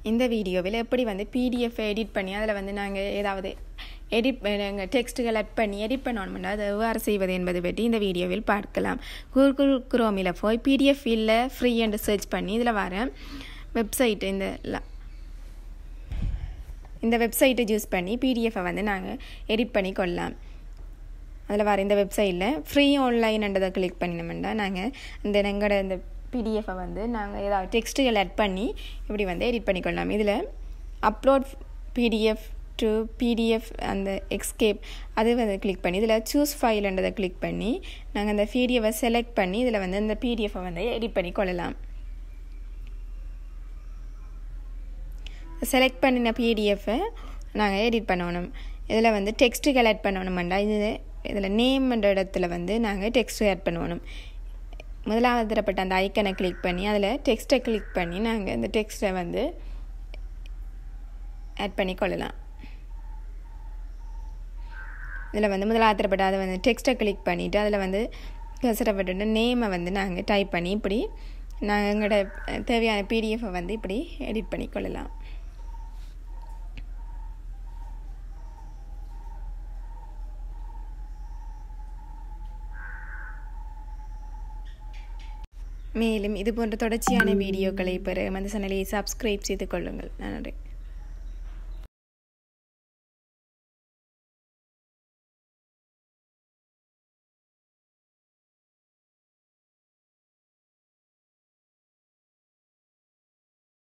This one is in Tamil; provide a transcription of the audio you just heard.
இந்த வீடியோவில் எப்படி வந்து பிடிஎஃப் எடிட் பண்ணி அதில் வந்து நாங்கள் ஏதாவது எடிட் நாங்கள் டெக்ஸ்ட்டுகள் அட் பண்ணி எடிட் பண்ணணும்னா அதை எவ்வாறு செய்வது என்பது பற்றி இந்த வீடியோவில் பார்க்கலாம் கூகுள் குரோமில் போய் பிடிஎஃப் இல்லை ஃப்ரீ என்று சர்ச் பண்ணி இதில் வர வெப்சைட் இந்த ல- இந்த வெப்சைட்டை யூஸ் பண்ணி பிடிஎஃபை வந்து நாங்கள் எடிட் பண்ணி கொள்ளலாம் அதில் வர இந்த வெப்சைட்டில் ஃப்ரீ ஆன்லைன்ன்றதை கிளிக் பண்ணினோம்னா நாங்கள் இந்த எங்களோட இந்த பிடிஎஃபை வந்து நாங்கள் ஏதாவது டெக்ஸ்ட்டுகள் ஆட் பண்ணி இப்படி வந்து எடிட் பண்ணிக்கொள்ளலாம் இதில் அப்லோட் பிடிஎஃப் டு பிடிஎஃப் அந்த எக்ஸ்கேப் அது வந்து கிளிக் பண்ணி இதில் சூஸ் ஃபைல்ன்றதை கிளிக் பண்ணி நாங்கள் அந்த பிடிஎஃபை செலக்ட் பண்ணி இதில் வந்து இந்த பிடிஎஃபை வந்து எடிட் பண்ணி கொள்ளலாம் செலக்ட் பண்ணின பிடிஎஃப்பை நாங்கள் எடிட் பண்ணணும் இதில் வந்து டெக்ஸ்ட்டுகள் ஆட் பண்ணணுமெண்டா இது இதில் நேம்ன்ற இடத்துல வந்து நாங்கள் டெக்ஸ்ட்டு ஆட் பண்ணணும் முதலாவது தரப்பட்ட அந்த ஐக்கனை கிளிக் பண்ணி அதில் டெக்ஸ்ட்டை கிளிக் பண்ணி நாங்கள் இந்த டெக்ஸ்ட்டை வந்து ஆட் பண்ணி கொள்ளலாம் இதில் வந்து முதலாவது தரப்பட்ட அதை வந்து டெக்ஸ்ட்டை கிளிக் பண்ணிவிட்டு அதில் வந்து கசரப்பட்ட நேமை வந்து நாங்கள் டைப் பண்ணி இப்படி நாங்கள் எங்களோட தேவையான பிடிஎஃபை வந்து இப்படி எடிட் பண்ணி கொள்ளலாம் மேலும் இது போன்ற தொடர்ச்சியான வீடியோக்களை பெற எமது சேனலை சப்ஸ்கிரைப் செய்து கொள்ளுங்கள் நன்றி